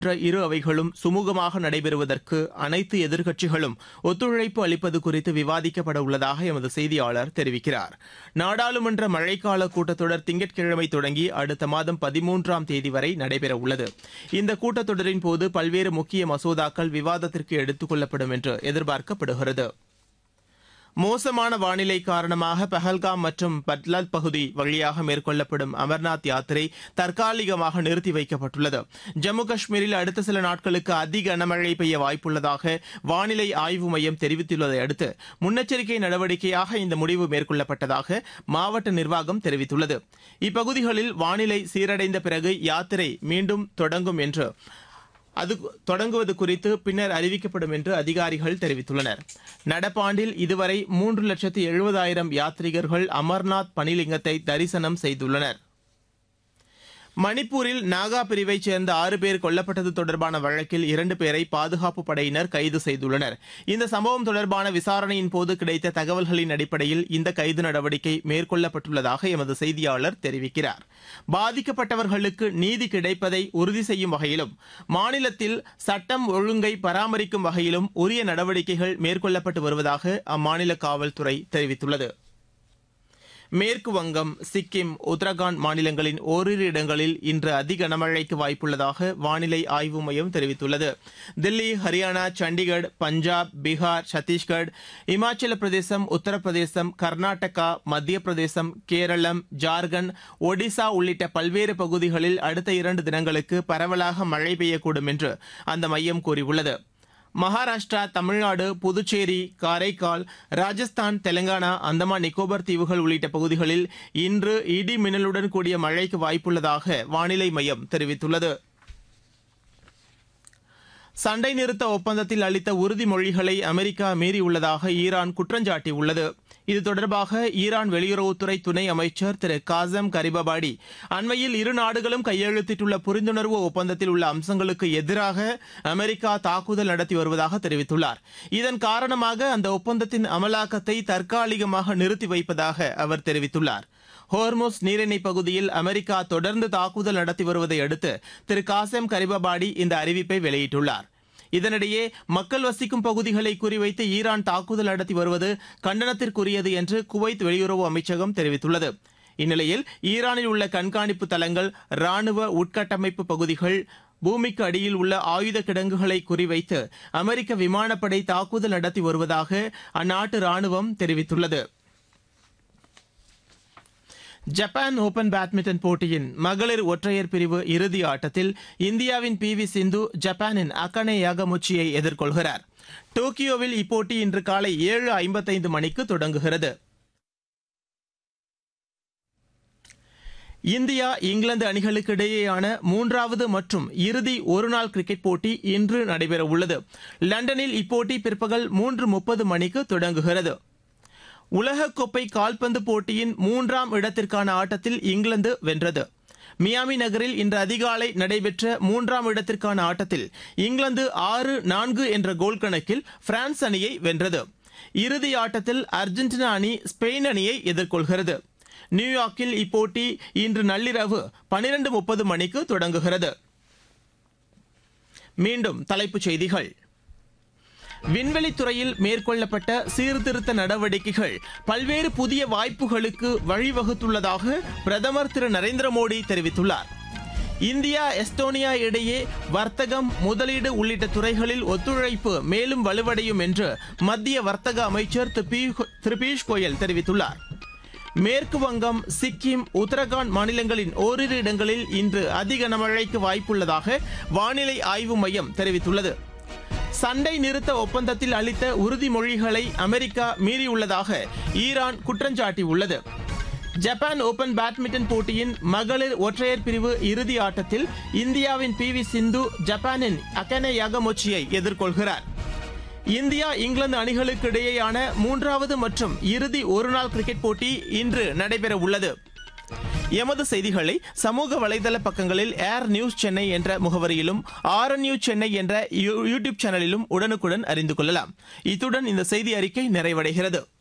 மற்ற இரு அவைகளும் சுமூகமாக நடைபெறுவதற்கு அனைத்து எதிர்க்கட்சிகளும் ஒத்துழைப்பு அளிப்பது குறித்து விவாதிக்கப்பட உள்ளதாக எமது செய்தியாளர் தெரிவிக்கிறார் நாடாளுமன்ற மழைக்கால கூட்டத்தொடர் திங்கட்கிழமை தொடங்கி அடுத்த மாதம் பதிமூன்றாம் தேதி வரை நடைபெற உள்ளது இந்த கூட்டத்தொடரின் போது பல்வேறு முக்கிய மசோதாக்கள் விவாதத்திற்கு எடுத்துக் கொள்ளப்படும் என்று எதிர்பார்க்கப்படுகிறது மோசமான வானிலை காரணமாக பஹல்காம் மற்றும் பட்லால் பகுதி வழியாக மேற்கொள்ளப்படும் அமர்நாத் யாத்திரை தற்காலிகமாக நிறுத்தி வைக்கப்பட்டுள்ளது ஜம்மு காஷ்மீரில் அடுத்த சில நாட்களுக்கு அதிக கனமழை பெய்ய வாய்ப்புள்ளதாக வானிலை ஆய்வு மையம் தெரிவித்துள்ளதை அடுத்து முன்னெச்சரிக்கை நடவடிக்கையாக இந்த முடிவு மேற்கொள்ளப்பட்டதாக மாவட்ட நிர்வாகம் தெரிவித்துள்ளது இப்பகுதிகளில் வானிலை சீரடைந்த பிறகு யாத்திரை மீண்டும் தொடங்கும் என்று அது தொடங்குவது குறித்து பின்னர் அறிவிக்கப்படும் என்று அதிகாரிகள் தெரிவித்துள்ளனர் நடப்பாண்டில் இதுவரை மூன்று லட்சத்து எழுபதாயிரம் யாத்ரீகர்கள் அமர்நாத் பனிலிங்கத்தை தரிசனம் செய்துள்ளனர் மணிப்பூரில் நாகா பிரிவைச் சேர்ந்த ஆறு பேர் கொல்லப்பட்டது தொடர்பான வழக்கில் இரண்டு பேரை பாதுகாப்பு படையினர் கைது செய்துள்ளனர் இந்த சம்பவம் தொடர்பான விசாரணையின் போது கிடைத்த தகவல்களின் அடிப்படையில் இந்த கைது நடவடிக்கை மேற்கொள்ளப்பட்டுள்ளதாக எமது செய்தியாளர் தெரிவிக்கிறார் பாதிக்கப்பட்டவர்களுக்கு நீதி கிடைப்பதை உறுதி செய்யும் வகையிலும் மாநிலத்தில் சட்டம் ஒழுங்கை பராமரிக்கும் வகையிலும் உரிய நடவடிக்கைகள் மேற்கொள்ளப்பட்டு வருவதாக அம்மாநில காவல்துறை தெரிவித்துள்ளது மேற்கு வங்கம் சிக்கிம் உத்தரகாண்ட் மாநிலங்களின் ஓரிரு இடங்களில் இன்று அதி கனமழைக்கு வாய்ப்புள்ளதாக வானிலை ஆய்வு மையம் தெரிவித்துள்ளது தில்லி ஹரியானா சண்டிகர் பஞ்சாப் பீகார் சத்தீஸ்கர் இமாச்சல பிரதேசம் உத்தரப்பிரதேசம் கர்நாடகா மத்திய பிரதேசம் கேரளம் ஜார்க்கண்ட் ஒடிசா உள்ளிட்ட பல்வேறு பகுதிகளில் அடுத்த இரண்டு தினங்களுக்கு பரவலாக மழை பெய்யக்கூடும் என்று அந்த மையம் கூறியுள்ளது மகாராஷ்டிரா தமிழ்நாடு புதுச்சேரி காரைக்கால் ராஜஸ்தான் தெலங்கானா அந்தமான் நிக்கோபார் தீவுகள் உள்ளிட்ட பகுதிகளில் இன்று இடி மின்னலுடன் கூடிய மழைக்கு வாய்ப்புள்ளதாக வானிலை மையம் தெரிவித்துள்ளது சண்டை நிறுத்த ஒப்பந்தத்தில் அளித்த உறுதிமொழிகளை அமெரிக்கா மீறியுள்ளதாக ஈரான் குற்றஞ்சாட்டியுள்ளது இது தொடர்பாக ஈரான் வெளியுறவுத்துறை துணை அமைச்சர் திரு காசம் கரிபபாடி அண்மையில் இரு நாடுகளும் கையெழுத்திட்டுள்ள புரிந்துணர்வு ஒப்பந்தத்தில் உள்ள அம்சங்களுக்கு எதிராக அமெரிக்கா தாக்குதல் நடத்தி வருவதாக தெரிவித்துள்ளார் இதன் காரணமாக அந்த ஒப்பந்தத்தின் அமலாக்கத்தை தற்காலிகமாக நிறுத்தி வைப்பதாக அவர் தெரிவித்துள்ளார் ஹோர்மோஸ் நீரிணை பகுதியில் அமெரிக்கா தொடர்ந்து தாக்குதல் நடத்தி வருவதை அடுத்து திரு காசம் கரிபபாடி இந்த அறிவிப்பை வெளியிட்டுள்ளார் இதனிடையே மக்கள் வசிக்கும் பகுதிகளை குறிவைத்து ஈரான் தாக்குதல் நடத்தி வருவது கண்டனத்திற்குரியது என்று குவைத் வெளியுறவு அமைச்சகம் தெரிவித்துள்ளது இந்நிலையில் ஈரானில் உள்ள கண்காணிப்பு தளங்கள் ராணுவ உட்கட்டமைப்பு பகுதிகள் பூமிக்கு அடியில் உள்ள ஆயுத கிடங்குகளை குறிவைத்து அமெரிக்க விமானப்படை தாக்குதல் நடத்தி வருவதாக அந்நாட்டு ராணுவம் தெரிவித்துள்ளது ஜப்பான் ஓபன் பேட்மிண்டன் போட்டியின் மகளிர் ஒற்றையர் பிரிவு இறுதி ஆட்டத்தில் இந்தியாவின் பி வி சிந்து ஜப்பானின் அகனே யாகமுச்சியை எதிர்கொள்கிறார் டோக்கியோவில் இப்போட்டி இன்று காலை ஏழு ஐம்பத்தைந்து மணிக்கு தொடங்குகிறது இந்தியா இங்கிலாந்து அணிகளுக்கு இடையேயான மூன்றாவது மற்றும் இறுதி ஒருநாள் கிரிக்கெட் போட்டி இன்று நடைபெறவுள்ளது லண்டனில் இப்போட்டி பிற்பகல் மூன்று முப்பது மணிக்கு தொடங்குகிறது உலகக்கோப்பை கால்பந்து போட்டியின் மூன்றாம் இடத்திற்கான ஆட்டத்தில் இங்கிலாந்து வென்றது மியாமி நகரில் இன்று அதிகாலை நடைபெற்ற மூன்றாம் இடத்திற்கான ஆட்டத்தில் இங்கிலாந்து ஆறு நான்கு என்ற கோல் கணக்கில் பிரான்ஸ் அணியை வென்றது இறுதி ஆட்டத்தில் அர்ஜென்டினா அணி ஸ்பெயின் அணியை எதிர்கொள்கிறது நியூயார்க்கில் இப்போட்டி இன்று நள்ளிரவு பனிரெண்டு முப்பது மணிக்கு தொடங்குகிறது மீண்டும் தலைப்புச் செய்திகள் விண்வெளித்துறையில் மேற்கொள்ளப்பட்ட சீர்திருத்த நடவடிக்கைகள் பல்வேறு புதிய வாய்ப்புகளுக்கு வழிவகுத்துள்ளதாக பிரதமர் திரு நரேந்திர மோடி தெரிவித்துள்ளார் இந்தியா எஸ்டோனியா இடையே வர்த்தகம் முதலீடு உள்ளிட்ட துறைகளில் ஒத்துழைப்பு மேலும் வலுவடையும் என்று மத்திய வர்த்தக அமைச்சர் திரு பியூஷ் கோயல் தெரிவித்துள்ளார் மேற்கு வங்கம் சிக்கிம் உத்தரகாண்ட் மாநிலங்களின் ஓரிரு இடங்களில் இன்று அதி கனமழைக்கு வாய்ப்புள்ளதாக வானிலை ஆய்வு மையம் தெரிவித்துள்ளது சண்டை நிறுத்த ஒப்பந்தத்தில் அளித்த உறுதிமொழிகளை அமெரிக்கா மீறியுள்ளதாக ஈரான் குற்றஞ்சாட்டியுள்ளது ஜப்பான் ஓபன் பேட்மிண்டன் போட்டியின் மகளிர் ஒற்றையர் பிரிவு இறுதி ஆட்டத்தில் இந்தியாவின் பி வி சிந்து ஜப்பானின் அகனே யாகமொச்சியை எதிர்கொள்கிறார் இந்தியா இங்கிலாந்து அணிகளுக்கு இடையேயான மூன்றாவது மற்றும் இறுதி ஒருநாள் கிரிக்கெட் போட்டி இன்று நடைபெற உள்ளது எமது செய்திகளை சமூக வலைதள பக்கங்களில் ஏர் நியூஸ் சென்னை என்ற முகவரியிலும் ஆர் நியூஸ் சென்னை என்ற யூடியூப் சேனலிலும் உடனுக்குடன் அறிந்து கொள்ளலாம் இத்துடன் இந்த செய்தி அறிக்கை நிறைவடைகிறது